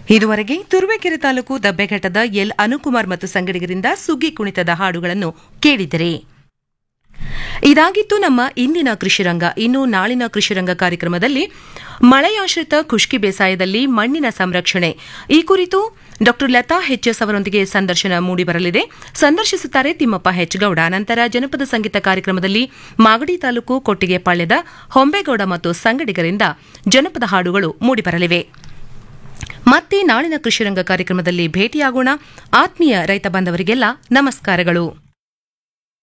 ಇದುವರೆಗೆ ತುರುವೇಕೆರೆ ತಾಲೂಕು ದಬ್ಬೆಘಟ್ಟದ ಎಲ್ ಅನುಕುಮಾರ್ ಮತ್ತು ಸಂಗಡಿಗರಿಂದ ಸುಗ್ಗಿ ಕುಣಿತದ ಹಾಡುಗಳನ್ನು ಕೇಳಿದರೆ ಇದಾಗಿತ್ತು ನಮ್ಮ ಇಂದಿನ ಕೃಷಿರಂಗ ಇನ್ನು ನಾಳಿನ ಕೃಷಿರಂಗ ಕಾರ್ಯಕ್ರಮದಲ್ಲಿ ಮಳೆಯಾಶ್ರಿತ ಖುಷ್ಕಿ ಬೇಸಾಯದಲ್ಲಿ ಮಣ್ಣಿನ ಸಂರಕ್ಷಣೆ ಈ ಕುರಿತು ಡಾ ಲತಾ ಎಚ್ಎಸ್ ಅವರೊಂದಿಗೆ ಸಂದರ್ಶನ ಮೂಡಿಬರಲಿದೆ ಸಂದರ್ಶಿಸುತ್ತಾರೆ ತಿಮ್ಮಪ್ಪ ಹೆಚ್ ಗೌಡ ನಂತರ ಜನಪದ ಸಂಗೀತ ಕಾರ್ಯಕ್ರಮದಲ್ಲಿ ಮಾಗಡಿ ತಾಲೂಕು ಕೊಟ್ಟಿಗೆಪಾಳ್ಯದ ಹೊಂಬೇಗೌಡ ಮತ್ತು ಸಂಗಡಿಗರಿಂದ ಜನಪದ ಹಾಡುಗಳು ಮೂಡಿಬರಲಿವೆ ಮತ್ತೆ ನಾಳಿನ ಕೃಷಿರಂಗ ಕಾರ್ಯಕ್ರಮದಲ್ಲಿ ಭೇಟಿಯಾಗೋಣ ಆತ್ಮೀಯ ರೈತ ಬಾಂಧವರಿಗೆಲ್ಲ ನಮಸ್ಕಾರಗಳು